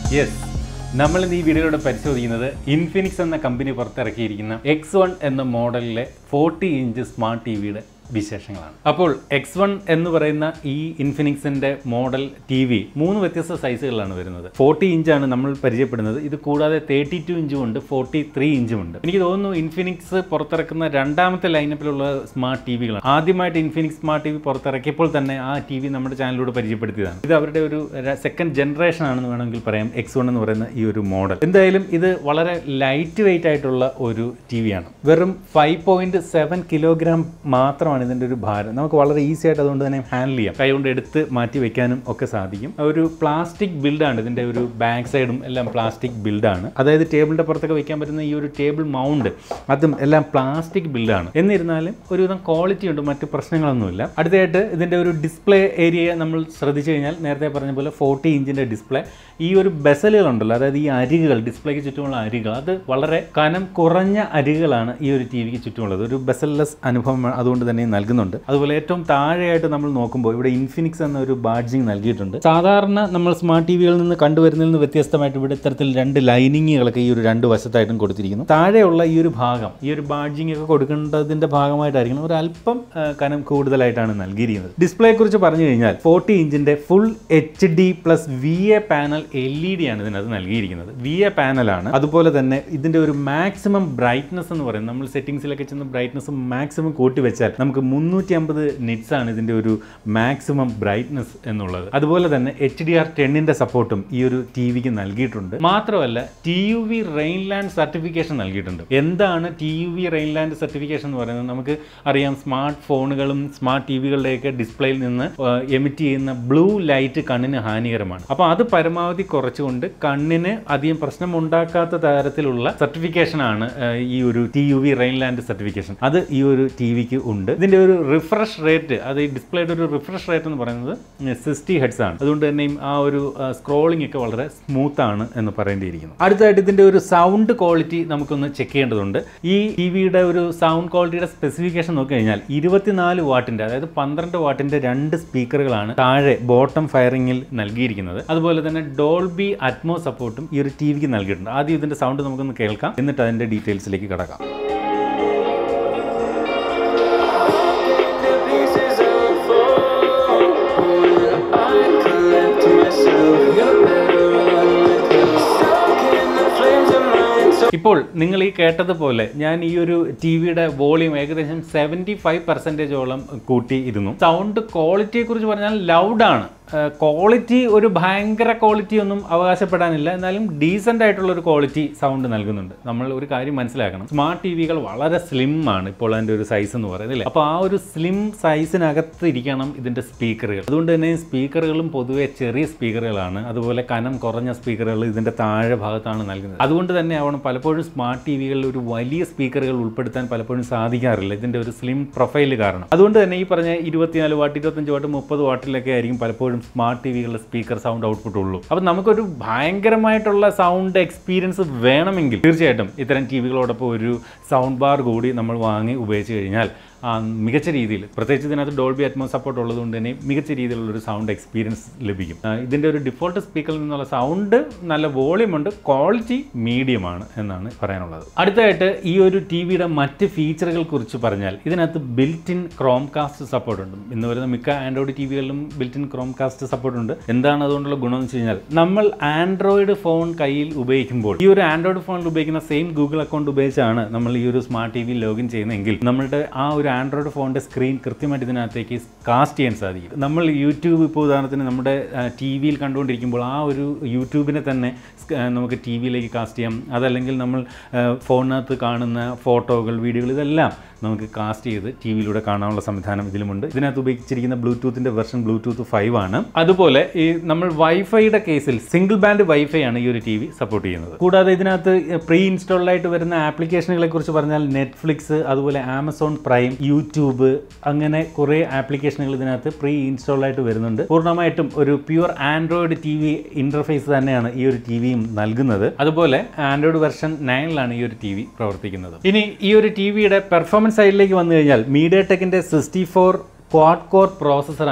Yes നമ്മൾ ഇന്ന് ഈ വീഡിയോയിലൂടെ പരിശോധിക്കുന്നത് ഇൻഫിനിക്സ് എന്ന കമ്പനി പുറത്തിറക്കിയിരിക്കുന്ന എക്സ് വൺ എന്ന മോഡലിലെ ഫോർട്ടി ഇഞ്ച് സ്മാർട്ട് ടി വിയുടെ വിശേഷങ്ങളാണ് അപ്പോൾ എക്സ് വൺ എന്ന് പറയുന്ന ഈ ഇൻഫിനിക്സിന്റെ മോഡൽ ടി വി മൂന്ന് വ്യത്യസ്ത സൈസുകളിലാണ് വരുന്നത് ഫോർട്ടി ഇഞ്ചാണ് നമ്മൾ പരിചയപ്പെടുന്നത് ഇത് കൂടാതെ തേർട്ടി ടു ഇഞ്ചും ഉണ്ട് ഫോർട്ടി ത്രീ ഇഞ്ചും ഉണ്ട് എനിക്ക് തോന്നുന്നു ഇൻഫിനിക്സ് പുറത്തിറക്കുന്ന രണ്ടാമത്തെ ലൈനപ്പിലുള്ള സ്മാർട്ട് ടി വികളാണ് ആദ്യമായിട്ട് ഇൻഫിനിക്സ് സ്മാർട്ട് ടി വി പുറത്തിറക്കിയപ്പോൾ തന്നെ ആ ടി വി നമ്മുടെ ചാനലിലൂടെ പരിചയപ്പെടുത്തിയതാണ് ഇത് അവരുടെ ഒരു സെക്കൻഡ് ജനറേഷൻ ആണെന്ന് വേണമെങ്കിൽ പറയാം എക്സ് വൺ എന്ന് പറയുന്ന ഈ ഒരു മോഡൽ എന്തായാലും ഇത് വളരെ ലൈറ്റ് വെയിറ്റ് ആയിട്ടുള്ള ഒരു ടി വിയാണ് വെറും ഫൈവ് പോയിന്റ് സെവൻ കിലോഗ്രാം മാത്രമാണ് ഇതിൻ്റെ ഒരു ഭാരം നമുക്ക് വളരെ ഈസി ആയിട്ട് അതുകൊണ്ട് തന്നെ ഹാൻഡിൽ ചെയ്യാം കൈ കൊണ്ട് എടുത്ത് മാറ്റി വെക്കാനും ഒക്കെ സാധിക്കും ഒരു പ്ലാസ്റ്റിക് ബിൽഡാണ് ഇതിൻ്റെ ഒരു ബാക്ക് സൈഡും എല്ലാം പ്ലാസ്റ്റിക് ബിൽഡാണ് അതായത് ടേബിളിൻ്റെ പുറത്തൊക്കെ വെക്കാൻ പറ്റുന്ന ഈ ഒരു ടേബിൾ മൗണ്ട് അതും എല്ലാം പ്ലാസ്റ്റിക് ബിൽഡാണ് എന്നിരുന്നാലും ഒരുവിധം ക്വാളിറ്റി ഉണ്ട് മറ്റ് പ്രശ്നങ്ങളൊന്നുമില്ല അടുത്തതായിട്ട് ഇതിൻ്റെ ഒരു ഡിസ്പ്ലേ ഏരിയ നമ്മൾ ശ്രദ്ധിച്ചു കഴിഞ്ഞാൽ നേരത്തെ പറഞ്ഞ പോലെ ഫോർട്ടി ഇഞ്ചിൻ്റെ ഡിസ്പ്ലേ ഈ ഒരു ബെസലുകളുണ്ടല്ലോ അതായത് ഈ അരികുകൾ ഡിസ്പ്ലേക്ക് ചുറ്റുമുള്ള അരികുകൾ അത് വളരെ കനം കുറഞ്ഞ അരികുകളാണ് ഈ ഒരു ടി വിക്ക് ചുറ്റുമുള്ളത് ഒരു ബെസൽലെസ് അനുഭവം അതുകൊണ്ട് തന്നെ നൽകുന്നുണ്ട് അതുപോലെ ഏറ്റവും താഴെയായിട്ട് നമ്മൾ നോക്കുമ്പോൾ ഇവിടെ ഇൻഫിനിക്സ് എന്ന ഒരു ബാഡ്ജിങ് നൽകിയിട്ടുണ്ട് സാധാരണ നമ്മൾ സ്മാർട്ട് ടി വികളിൽ നിന്ന് കണ്ടുവരുന്നതിൽ നിന്ന് വ്യത്യസ്തമായിട്ട് ഇവിടെ ഇത്തരത്തിൽ രണ്ട് ലൈനിങ്ങുകളൊക്കെ ഈ ഒരു രണ്ട് വശത്തായിട്ടും കൊടുത്തിരിക്കുന്നു താഴെയുള്ള ഈ ഒരു ഭാഗം ഈ ഒരു ബാഡ്ജിങ് ഒക്കെ കൊടുക്കേണ്ടതിന്റെ ഭാഗമായിട്ടായിരിക്കണം ഒരു അല്പം ആ, കനം കൂടുതലായിട്ടാണ് നൽകിയിരിക്കുന്നത് ഡിസ്പ്ലേയെ കുറിച്ച് പറഞ്ഞു കഴിഞ്ഞാൽ ഫോർട്ടി ഇഞ്ചിന്റെ full H D plus V A panel L E D ആണ് ഇതിനകത്ത് നൽകിയിരിക്കുന്നത് വി എ പാനലാണ് അതുപോലെ തന്നെ ഇതിന്റെ ഒരു മാക്സിമം ബ്രൈറ്റ്നസ് എന്ന് പറയുന്നത് നമ്മൾ സെറ്റിംഗ്സിലൊക്കെ ചെന്ന് ബ്രൈറ്റ്നസ് മാക്സിമം കൂട്ടി വെച്ചാൽ നമുക്ക് മുന്നൂറ്റി അമ്പത് നിറ്റ്സ് ആണ് ഇതിന്റെ ഒരു മാക്സിമം ബ്രൈറ്റ്നസ് എന്നുള്ളത് അതുപോലെ തന്നെ എച്ച് ഡി ആർ ടെന്നിന്റെ സപ്പോർട്ടും ഈ ഒരു ടി വിക്ക് നൽകിയിട്ടുണ്ട് മാത്രമല്ല T U V Rheinland certification നൽകിയിട്ടുണ്ട് എന്താണ് T U V Rheinland certification എന്ന് പറയുന്നത് നമുക്ക് അറിയാം സ്മാർട്ട് ഫോണുകളും സ്മാർട്ട് ടി വികളുടെയൊക്കെ ഡിസ്പ്ലേയിൽ നിന്ന് എമിറ്റ് ചെയ്യുന്ന ബ്ലൂ ലൈറ്റ് കണ്ണിന് ഹാനികരമാണ് അപ്പോൾ അത് പരമാവധി കുറച്ചുകൊണ്ട് കണ്ണിന് അധികം പ്രശ്നം ഉണ്ടാക്കാത്ത തരത്തിലുള്ള സർട്ടിഫിക്കേഷനാണ് ഈ ഒരു T U V Rheinland certification അത് ഈ ഒരു ടി വിക്ക് ഉണ്ട് ഇതിന്റെ ഒരു റിഫ്രഷ് റേറ്റ് അത് ഈ ഡിസ്പ്ലേയുടെ ഒരു റിഫ്രഷ് റേറ്റ് എന്ന് പറയുന്നത് സിക്സ്റ്റി ഹെഡ്സ് ആണ് അതുകൊണ്ട് തന്നെയും ആ ഒരു സ്ക്രോളിംഗ് ഒക്കെ വളരെ സ്മൂത്ത് ആണ് എന്ന് പറയേണ്ടിയിരിക്കുന്നു അടുത്തതായിട്ട് ഇതിന്റെ ഒരു സൗണ്ട് ക്വാളിറ്റി നമുക്കൊന്ന് ചെക്ക് ചെയ്യേണ്ടതുണ്ട് ഈ ടി വിയുടെ ഒരു സൗണ്ട് ക്വാളിറ്റിയുടെ സ്പെസിഫിക്കേഷൻ നോക്കി കഴിഞ്ഞാൽ ഇരുപത്തിനാല് വാട്ടിന്റെ അതായത് പന്ത്രണ്ട് വാട്ടിന്റെ രണ്ട് സ്പീക്കറുകളാണ് താഴെ ബോട്ടം ഫയറിംഗിൽ നൽകിയിരിക്കുന്നത് അതുപോലെ തന്നെ ഡോൾബി അറ്റ്മോ സപ്പോർട്ടും ഈ ഒരു ടി വിക്ക് നൽകിയിട്ടുണ്ട് ആദ്യം ഇതിന്റെ സൗണ്ട് നമുക്കൊന്ന് കേൾക്കാം എന്നിട്ട് അതിന്റെ ഡീറ്റെയിൽസിലേക്ക് കടക്കാം The pieces unfold. I collect myself. You're better run with me. Stuck in the flames of mine. So ഇപ്പോൾ നിങ്ങൾ ഈ കേട്ടതുപോലെ ഞാൻ ഈ ഒരു ടി വിയുടെ വോളിയം ഏകദേശം സെവൻറ്റി ഫൈവ് പെർസെൻറ്റേജോളം കൂട്ടി ഇരുന്നു സൗണ്ട് ക്വാളിറ്റിയെ കുറിച്ച് പറഞ്ഞാൽ ലൗഡാണ് ക്വാളിറ്റി ഒരു ഭയങ്കര ക്വാളിറ്റി ഒന്നും അവകാശപ്പെടാനില്ല എന്നാലും ഡീസൻ്റ് ആയിട്ടുള്ള ഒരു ക്വാളിറ്റി സൗണ്ട് നൽകുന്നുണ്ട് നമ്മൾ ഒരു കാര്യം മനസ്സിലാക്കണം സ്മാർട്ട് ടി വികൾ വളരെ സ്ലിം ആണ് ഇപ്പോൾ അതിൻ്റെ ഒരു സൈസ് എന്ന് പറയുന്നത് അല്ലേ അപ്പോൾ ആ ഒരു സ്ലിം സൈസിനകത്ത് ഇരിക്കണം ഇതിൻ്റെ സ്പീക്കറുകൾ അതുകൊണ്ട് തന്നെ സ്പീക്കറുകളും പൊതുവെ ചെറിയ സ്പീക്കറുകളാണ് അതുപോലെ കനം കുറഞ്ഞ സ്പീക്കറുകൾ ഇതിൻ്റെ താഴെ ഭാഗത്താണ് നൽകുന്നത് അതുകൊണ്ട് തന്നെ ആവണം പലപ്പോഴും സ്മാർട്ട് ടി വികളിൽ ഒരു വലിയ സ്പീക്കറുകൾ ഉൾപ്പെടുത്താൻ പലപ്പോഴും സാധിക്കാറില്ല ഇതിൻ്റെ ഒരു സ്ലിം പ്രൊഫൈൽ കാരണം അതുകൊണ്ട് തന്നെ ഈ പറഞ്ഞ ഇരുപത്തിനാല് വാട്ട് ഇരുപത്തഞ്ച് വാട്ട് മുപ്പത് വാട്ടിലൊക്കെ ആയിരിക്കും പലപ്പോഴും സ്മാർട്ട് ടി വികളുടെ സ്പീക്കർ സൗണ്ട് ഔട്ട്പുട്ട് ഉള്ളൂ അപ്പം നമുക്കൊരു ഭയങ്കരമായിട്ടുള്ള സൗണ്ട് എക്സ്പീരിയൻസ് വേണമെങ്കിൽ തീർച്ചയായിട്ടും ഇത്തരം ടി വികളോടൊപ്പം ഒരു സൗണ്ട് ബാർ കൂടി നമ്മൾ വാങ്ങി ഉപയോഗിച്ച് കഴിഞ്ഞാൽ ആ, മികച്ച രീതിയിൽ പ്രത്യേകിച്ച് ഇതിനകത്ത് ഡോൾബി അറ്റ്മോ സപ്പോർട്ട് ഉള്ളതുകൊണ്ട് തന്നെ മികച്ച രീതിയിലുള്ള ഒരു സൗണ്ട് എക്സ്പീരിയൻസ് ലഭിക്കും ആ, ഇതിൻ്റെ ഒരു ഡിഫോൾട്ട് സ്പീക്കറിൽ നിന്നുള്ള സൗണ്ട് നല്ല വോളിയം ഉണ്ട് ക്വാളിറ്റി മീഡിയം ആണ് എന്നാണ് പറയാനുള്ളത് അടുത്തതായിട്ട് ഈ ഒരു ടി വിയുടെ മറ്റ് ഫീച്ചറുകൾ കുറിച്ച് പറഞ്ഞാൽ ഇതിനകത്ത് built in Chromecast support ഉണ്ട് ഇന്ന് വരുന്ന മിക്ക ആൻഡ്രോയിഡ് ടി വികളിലും built in Chromecast support ഉണ്ട് എന്താണ് അതുകൊണ്ടുള്ള ഗുണം എന്ന് വെച്ച് കഴിഞ്ഞാൽ നമ്മൾ ആൻഡ്രോയിഡ് ഫോൺ കയ്യിൽ ഉപയോഗിക്കുമ്പോൾ ഈ ഒരു ആൻഡ്രോയിഡ് ഫോണിൽ ഉപയോഗിക്കുന്ന സെയിം ഗൂഗിൾ അക്കൗണ്ട് ഉപയോഗിച്ചാണ് നമ്മൾ ഈ ഒരു സ്മാർട്ട് ടി വി ലോഗിൻ ചെയ്യുന്നതെങ്കിൽ നമ്മളുടെ ആ ഒരു ആൻഡ്രോയിഡ് ഫോണിൻ്റെ സ്ക്രീൻ കൃത്യമായിട്ട് ഇതിനകത്തേക്ക് കാസ്റ്റ് ചെയ്യാൻ സാധിക്കും നമ്മൾ യൂട്യൂബ് ഇപ്പോൾ ഉദാഹരണത്തിന് നമ്മുടെ ടി വിയിൽ കണ്ടുകൊണ്ടിരിക്കുമ്പോൾ ആ ഒരു യൂട്യൂബിനെ തന്നെ സ്ക- ആ, നമുക്ക് ടി വിയിലേക്ക് കാസ്റ്റ് ചെയ്യാം അതല്ലെങ്കിൽ നമ്മൾ ആ, ഫോണിനകത്ത് കാണുന്ന ഫോട്ടോകൾ വീഡിയോകൾ ഇതെല്ലാം നമുക്ക് കാസ്റ്റ് ചെയ്ത് ടി വിയിലൂടെ കാണാനുള്ള സംവിധാനം ഇതിലുമുണ്ട് ഇതിനകത്ത് ഉപയോഗിച്ചിരിക്കുന്ന ബ്ലൂടൂത്തിൻ്റെ വെർഷൻ ബ്ലൂടൂത്ത് ഫൈവ് ആണ് അതുപോലെ ഈ നമ്മൾ വൈഫൈയുടെ കേസിൽ സിംഗിൾ ബാൻഡ് വൈഫൈ ആണ് ഈ ഒരു ടി വി സപ്പോർട്ട് ചെയ്യുന്നത് കൂടാതെ ഇതിനകത്ത് പ്രീ ഇൻസ്റ്റാൾഡ് ആയിട്ട് വരുന്ന ആപ്ലിക്കേഷനുകളെ കുറിച്ച് പറഞ്ഞാൽ നെറ്റ്ഫ്ലിക്സ് അതുപോലെ ആമസോൺ പ്രൈം യൂട്യൂബ് അങ്ങനെ കുറേ ആപ്ലിക്കേഷനുകൾ ഇതിനകത്ത് പ്രീ ഇൻസ്റ്റാൾഡ് ആയിട്ട് വരുന്നുണ്ട് പൂർണ്ണമായിട്ടും ഒരു pure Android T V interface തന്നെയാണ് ഈ ഒരു ടി വിയും നൽകുന്നത് അതുപോലെ ആൻഡ്രോയിഡ് വെർഷൻ നയനിലാണ് ഈ ഒരു ടി വി പ്രവർത്തിക്കുന്നത് ഇനി ഈ ഒരു ടി വിയുടെ പെർഫോമൻസ് സൈഡിലേക്ക് വന്നു കഴിഞ്ഞാൽ മീഡിയ ടെക്കിന്റെ സിക്സ്റ്റി ഫോർ ക്വാഡ് കോർ പ്രോസസ്സറാണ്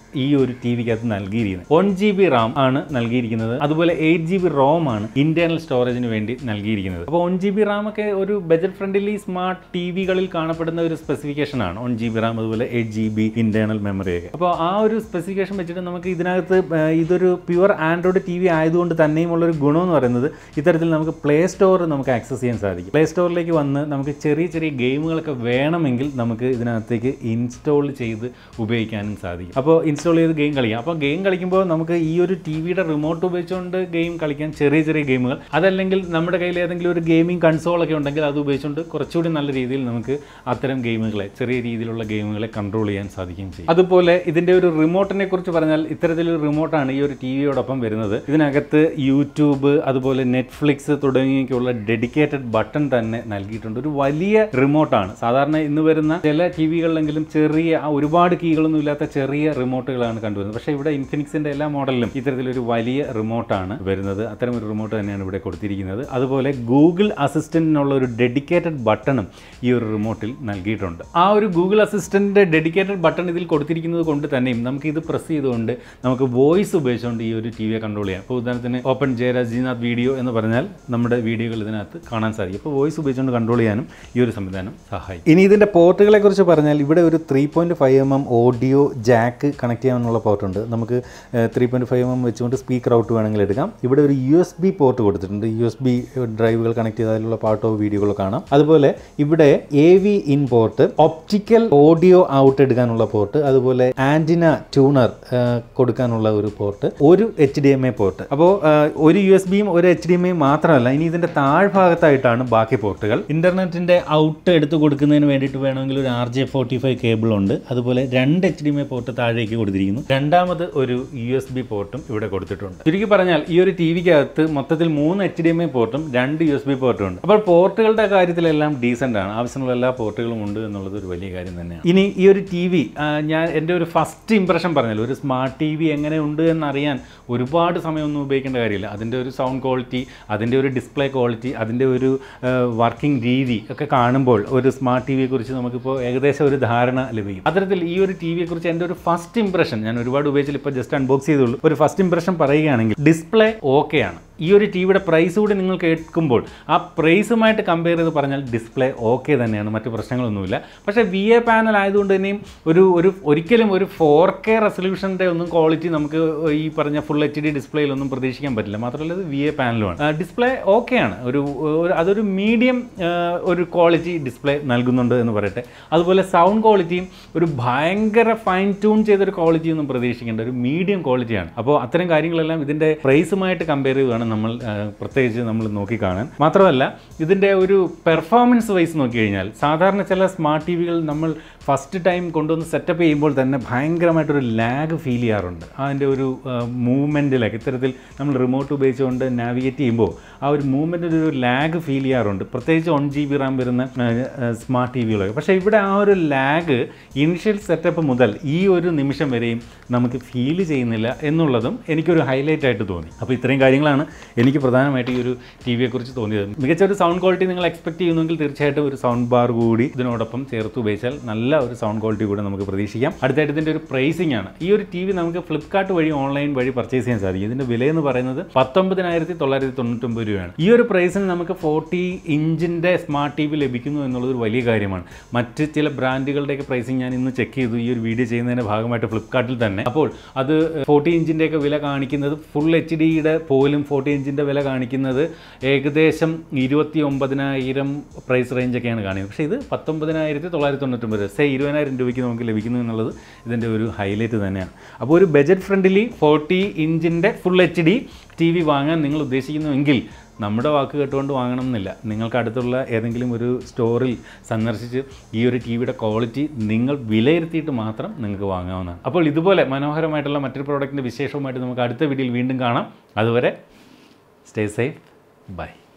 ഈ ഒരു ടി വിക്കകത്ത് നൽകിയിരിക്കുന്നത് വൺ ജി ബി റാം ആണ് നൽകിയിരിക്കുന്നത് അതുപോലെ എയ്റ്റ് ജി ബി റോം ആണ് ഇന്റേണൽ സ്റ്റോറേജിന് വേണ്ടി നൽകിയിരിക്കുന്നത് അപ്പോൾ വൺ ജി ബി റാം ഒക്കെ ഒരു ബജറ്റ് ഫ്രണ്ട്ലി സ്മാർട്ട് ടി വികളിൽ കാണപ്പെടുന്ന ഒരു സ്പെസിഫിക്കേഷൻ ആണ് വൺ ജി ബി റാം അതുപോലെ eight G B internal memory ഒക്കെ അപ്പോൾ ആ ഒരു സ്പെസിഫിക്കേഷൻ വെച്ചിട്ട് നമുക്ക് ഇതിനകത്ത് ആ, ഇതൊരു പ്യുവർ ആൻഡ്രോയിഡ് ടി വി ആയതുകൊണ്ട് തന്നെയും ഉള്ളൊരു ഗുണം എന്ന് പറയുന്നത് ഇത്തരത്തിൽ നമുക്ക് പ്ലേ സ്റ്റോർ നമുക്ക് ആക്സസ് ചെയ്യാൻ സാധിക്കും പ്ലേ സ്റ്റോറിലേക്ക് വന്ന് നമുക്ക് ചെറിയ ചെറിയ ഗെയിമുകളൊക്കെ വേണമെങ്കിൽ നമുക്ക് ഇതിനകത്തേക്ക് ഇൻസ്റ്റാൾ ചെയ്ത് ഉപയോഗിക്കാനും സാധിക്കും അപ്പോൾ ഇൻസ്റ്റാൾ ചെയ്ത് ഗെയിം കളിക്കാം അപ്പോൾ ഗെയിം കളിക്കുമ്പോൾ നമുക്ക് ഈ ഒരു ടി വിയുടെ റിമോട്ട് ഉപയോഗിച്ചുകൊണ്ട് ഗെയിം കളിക്കാൻ ചെറിയ ചെറിയ ഗെയിമുകൾ അതല്ലെങ്കിൽ നമ്മുടെ കയ്യിൽ ഏതെങ്കിലും ഒരു ഗെയിമിംഗ് കൺസോളൊക്കെ ഉണ്ടെങ്കിൽ അത് ഉപയോഗിച്ചുകൊണ്ട് കുറച്ചുകൂടി നല്ല രീതിയിൽ നമുക്ക് അത്തരം ഗെയിമുകളെ ചെറിയ രീതിയിലുള്ള ഗെയിമുകളെ കൺട്രോൾ ചെയ്യാൻ സാധിക്കുകയും ചെയ്യും അതുപോലെ ഇതിൻ്റെ ഒരു റിമോട്ടിനെ കുറിച്ച് പറഞ്ഞാൽ ഇത്തരത്തിലൊരു റിമോട്ടാണ് ഈ ഒരു ടി വിയോടൊപ്പം വരുന്നത് ഇതിനകത്ത് യൂട്യൂബ് അതുപോലെ നെറ്റ്ഫ്ലിക്സ് തുടങ്ങിയൊക്കെയുള്ള ഡെഡിക്കേറ്റഡ് ബട്ടൺ തന്നെ നൽകിയിട്ടുണ്ട് ഒരു വലിയ റിമോട്ടാണ് സാധാരണ ഇന്ന് വരുന്ന ചില ടി വികളിലെങ്കിലും ചെറിയ ആ ഒരുപാട് കീകളൊന്നും ഇല്ലാത്ത ചെറിയ റിമോട്ടുകളാണ് കണ്ടുവരുന്നത് പക്ഷേ ഇവിടെ ഇൻഫിനിക്സിന്റെ എല്ലാ മോഡലിലും ഇത്തരത്തിലൊരു വലിയ റിമോട്ടാണ് വരുന്നത് അത്തരം ഒരു റിമോട്ട് തന്നെയാണ് ഇവിടെ കൊടുത്തിരിക്കുന്നത് അതുപോലെ ഗൂഗിൾ അസിസ്റ്റന്റിനുള്ള ഒരു ഡെഡിക്കേറ്റഡ് ബട്ടണും ഈ ഒരു റിമോട്ടിൽ നൽകിയിട്ടുണ്ട് ആ ഒരു ഗൂഗിൾ അസിസ്റ്റന്റിന്റെ ഡെഡിക്കേറ്റഡ് ബട്ടൺ ഇതിൽ കൊടുത്തിരിക്കുന്നത് കൊണ്ട് തന്നെയും നമുക്ക് ഇത് പ്രസ് ചെയ്തുകൊണ്ട് നമുക്ക് വോയിസ് ഉപയോഗിച്ചുകൊണ്ട് ഈ ഒരു ടി വിയെ കൺട്രോൾ ചെയ്യാം അപ്പോൾ ഉദാഹരണത്തിന് ഓപ്പൺ ജയരാജ് ജിനാഥ് വീഡിയോ എന്ന് പറഞ്ഞാൽ നമ്മുടെ വീഡിയോകൾ ഇതിനകത്ത് കാണാൻ സാധിക്കും അപ്പോൾ വോയിസ് ഉപയോഗിച്ചുകൊണ്ട് കൺട്രോൾ ചെയ്യാനും ഈ ഒരു സംവിധാനം സഹായിക്കും ഇനി ഇതിൻ്റെ പോർട്ടുകളെ കുറിച്ച് പറഞ്ഞാൽ ഇവിടെ ഒരു three point five M M audio jack connect ചെയ്യാനുള്ള പോർട്ടുണ്ട് നമുക്ക് three point five M M വെച്ചുകൊണ്ട് സ്പീക്കർ ഔട്ട് വേണമെങ്കിൽ എടുക്കാം ഇവിടെ ഒരു യു എസ് ബി പോർട്ട് കൊടുത്തിട്ടുണ്ട് യു എസ് ബി ഡ്രൈവുകൾ കണക്ട് ചെയ്താലുള്ള പാട്ടോ വീഡിയോകളോ കാണാം അതുപോലെ ഇവിടെ A V in port optical audio out എടുക്കാനുള്ള പോർട്ട് അതുപോലെ ആൻറ്റിന ട്യൂണർ കൊടുക്കാനുള്ള ഒരു പോർട്ട് ഒരു H D M I port അപ്പോൾ ഒരു യു എസ് ബിയും ഒരു എച്ച് ഡി എം ഐ മാത്രമല്ല ഇനി ഇതിൻ്റെ താഴ്ഭാഗത്തായിട്ടാണ് ബാക്കി പോർട്ടുകൾ ഇന്റർനെറ്റിന്റെ ഔട്ട് എടുത്ത് കൊടുക്കുന്നതിന് വേണ്ടിയിട്ട് വേണമെങ്കിൽ ഒരു R J forty five cable ഉണ്ട് അതുപോലെ രണ്ട് H D M I port താഴേക്ക് കൊടുത്തിരിക്കുന്നു രണ്ടാമത് ഒരു യു എസ് ബി പോർട്ടും ഇവിടെ കൊടുത്തിട്ടുണ്ട് ചുരുക്കി പറഞ്ഞാൽ ഈ ഒരു ടി വിക്കകത്ത് മൊത്തത്തിൽ മൂന്ന് എച്ച് ഡി എം ഐ പോർട്ടും രണ്ട് യു എസ് ബി പോർട്ടും ഉണ്ട് അപ്പോൾ പോർട്ടുകളുടെ കാര്യത്തിലെല്ലാം ഡീസൻ്റ് ആണ് ആവശ്യമുള്ള എല്ലാ പോർട്ടുകളും ഉണ്ട് എന്നുള്ളത് ഒരു വലിയ കാര്യം തന്നെയാണ് ഇനി ഈ ഒരു ടി വി ഞാൻ എൻ്റെ ഒരു ഫസ്റ്റ് ഇംപ്രഷൻ പറഞ്ഞല്ലോ ഒരു സ്മാർട്ട് ടി വി എങ്ങനെ ഉണ്ട് എന്നറിയാൻ ഒരുപാട് സമയമൊന്നും ഉപയോഗിക്കേണ്ട കാര്യമില്ല അതിൻ്റെ ഒരു സൗണ്ട് ക്വാളിറ്റി അതിൻ്റെ ഒരു ഡിസ്പ്ലേ ക്വാളിറ്റി അതിൻ്റെ ഒരു വർക്കിംഗ് രീതി ഒക്കെ കാണുമ്പോൾ ഒരു സ്മാർട്ട് ടി വിയെക്കുറിച്ച് നമുക്കിപ്പോൾ ഏകദേശം ഒരു ധാരണ ലഭിക്കും അത്തരത്തിൽ ഈ ഒരു ടി വിയെക്കുറിച്ച് എൻ്റെ ഒരു ഫസ്റ്റ് ഇംപ്രഷൻ ഞാൻ ഒരുപാട് ഉപയോഗിച്ചില്ല ഇപ്പോൾ ജസ്റ്റ് അൺബോക്സ് ചെയ്തുള്ളൂ ഒരു ഫസ്റ്റ് ഇംപ്രഷൻ പറയുകയാണെങ്കിൽ ഡിസ്പ്ലേ ഓക്കെയാണ് ഈ ഒരു ടി വിയുടെ പ്രൈസ് കൂടി നിങ്ങൾ കേൾക്കുമ്പോൾ ആ പ്രൈസുമായിട്ട് കമ്പയർ ചെയ്ത് പറഞ്ഞാൽ ഡിസ്പ്ലേ ഓക്കെ തന്നെയാണ് മറ്റു പ്രശ്നങ്ങളൊന്നുമില്ല പക്ഷേ വി എ പാനൽ ആയതുകൊണ്ട് തന്നെയും ഒരു ഒരു ഒരിക്കലും ഒരു ഫോർ കെ റെസൊല്യൂഷൻ്റെ ഒന്നും ക്വാളിറ്റി നമുക്ക് ഈ പറഞ്ഞ ഫുൾ എച്ച് ഡി ഡിസ്പ്ലേയിലൊന്നും പ്രതീക്ഷിക്കാൻ പറ്റില്ല മാത്രമല്ല ഇത് വി എ പാനലുമാണ് ഡിസ്പ്ലേ ഓക്കെയാണ് ഒരു ഒരു- അതൊരു മീഡിയം ഒരു ക്വാളിറ്റി ഡിസ്പ്ലേ നൽകുന്നുണ്ട് എന്ന് പറയട്ടെ അതുപോലെ സൗണ്ട് ക്വാളിറ്റിയും ഒരു ഭയങ്കര ഫൈൻ ട്യൂൺ ചെയ്തൊരു ക്വാളിറ്റി ഒന്നും പ്രതീക്ഷിക്കേണ്ട ഒരു മീഡിയം ക്വാളിറ്റിയാണ് അപ്പോൾ അത്തരം കാര്യങ്ങളെല്ലാം ഇതിൻ്റെ പ്രൈസുമായിട്ട് കമ്പയർ ചെയ്ത് വേണം നമ്മൾ ആ, പ്രത്യേകിച്ച് നമ്മൾ നോക്കിക്കാണാൻ മാത്രമല്ല ഇതിൻ്റെ ഒരു പെർഫോമൻസ് വൈസ് നോക്കിക്കഴിഞ്ഞാൽ സാധാരണ ചില സ്മാർട്ട് ടി വികൾ നമ്മൾ ഫസ്റ്റ് ടൈം കൊണ്ടുവന്ന് സെറ്റപ്പ് ചെയ്യുമ്പോൾ തന്നെ ഭയങ്കരമായിട്ടൊരു ലാഗ് ഫീൽ ചെയ്യാറുണ്ട് അതിൻ്റെ ഒരു മൂവ്മെൻറ്റിലൊക്കെ ഇത്തരത്തിൽ നമ്മൾ റിമോട്ട് ഉപയോഗിച്ചുകൊണ്ട് നാവിഗേറ്റ് ചെയ്യുമ്പോൾ ആ ഒരു മൂവ്മെൻറ്റിൽ ഒരു ലാഗ് ഫീൽ ചെയ്യാറുണ്ട് പ്രത്യേകിച്ച് വൺ ജി ബി റാം വരുന്ന സ്മാർട്ട് ടി വികളൊക്കെ പക്ഷേ ഇവിടെ ആ ഒരു ലാഗ് ഇനിഷ്യൽ സെറ്റപ്പ് മുതൽ ഈ ഒരു നിമിഷം വരെയും നമുക്ക് ഫീൽ ചെയ്യുന്നില്ല എന്നുള്ളതും എനിക്കൊരു ഹൈലൈറ്റ് ആയിട്ട് തോന്നി അപ്പോൾ ഇത്രയും കാര്യങ്ങളാണ് എനിക്ക് പ്രധാനമായിട്ട് ഈ ഒരു ടി വിയെക്കുറിച്ച് തോന്നിയത് മികച്ച ഒരു സൗണ്ട് ക്വാളിറ്റി നിങ്ങൾ എക്സ്പെക്ട് ചെയ്യുന്നെങ്കിൽ തീർച്ചയായിട്ടും ഒരു സൗണ്ട് ബാർ കൂടി ഇതിനോടൊപ്പം ചേർത്ത് ഉപയോഗിച്ചാൽ നല്ല ഒരു സൗണ്ട് ക്വാളിറ്റി കൂടെ നമുക്ക് പ്രതീക്ഷിക്കാം അടുത്തായിട്ട് ഇതിൻ്റെ ഒരു പ്രൈസിംഗ് ആണ് ഈ ഒരു ടി വി നമുക്ക് ഫ്ലിപ്കാർട്ട് വഴി ഓൺലൈൻ വഴി പർച്ചേസ് ചെയ്യാൻ സാധിക്കും ഇതിൻ്റെ വില എന്ന് പറയുന്നത് പത്തൊമ്പതിനായിരത്തി തൊള്ളായിരത്തി തൊണ്ണൂറ്റൊമ്പത് രൂപയാണ് ഈ ഒരു പ്രൈസിന് നമുക്ക് ഫോർട്ടി ഇഞ്ചിൻ്റെ സ്മാർട്ട് ടി വി ലഭിക്കുന്നു എന്നുള്ളത് ഒരു വലിയ കാര്യമാണ് മറ്റ് ചില ബ്രാൻഡുകളുടെയൊക്കെ പ്രൈസിങ് ഞാൻ ഇന്ന് ചെക്ക് ചെയ്തു ഈ ഒരു വീഡിയോ ചെയ്യുന്നതിൻ്റെ ഭാഗമായിട്ട് ഫ്ലിപ്കാർട്ടിൽ തന്നെ അപ്പോൾ അത് ഫോർട്ടി ഇഞ്ചിൻ്റെയൊക്കെ വില കാണിക്കുന്നത് ഫുൾ എച്ച് ഡിയുടെ പോലും ഫോർട്ടി ഇഞ്ചിൻ്റെ വില കാണിക്കുന്നത് ഏകദേശം ഇരുപത്തി ഒമ്പതിനായിരം പ്രൈസ് റേഞ്ചൊക്കെയാണ് കാണിക്കുന്നത് പക്ഷേ ഇത് പത്തൊമ്പതിനായിരത്തി തൊള്ളായിരത്തി തൊണ്ണൂറ്റൊമ്പത് സേ ഇരുപതിനായിരം രൂപയ്ക്ക് നമുക്ക് ലഭിക്കുന്നു എന്നുള്ളത് ഇതിൻ്റെ ഒരു ഹൈലൈറ്റ് തന്നെയാണ് അപ്പോൾ ഒരു ബജറ്റ് ഫ്രണ്ട്ലി ഫോർട്ടി ഇഞ്ചിൻ്റെ full H D T V വാങ്ങാൻ നിങ്ങൾ ഉദ്ദേശിക്കുന്നുവെങ്കിൽ നമ്മുടെ വാക്ക് കേട്ടുകൊണ്ട് വാങ്ങണം എന്നില്ല നിങ്ങൾക്ക് അടുത്തുള്ള ഏതെങ്കിലും ഒരു സ്റ്റോറിൽ സന്ദർശിച്ച് ഈ ഒരു ടി വിയുടെ ക്വാളിറ്റി നിങ്ങൾ വിലയിരുത്തിയിട്ട് മാത്രം നിങ്ങൾക്ക് വാങ്ങാവുന്നതാണ് അപ്പോൾ ഇതുപോലെ മനോഹരമായിട്ടുള്ള മറ്റൊരു പ്രോഡക്റ്റിൻ്റെ വിശേഷവുമായിട്ട് നമുക്ക് അടുത്ത വീഡിയോയിൽ വീണ്ടും കാണാം അതുവരെ സ്റ്റേ സേഫ് ബൈ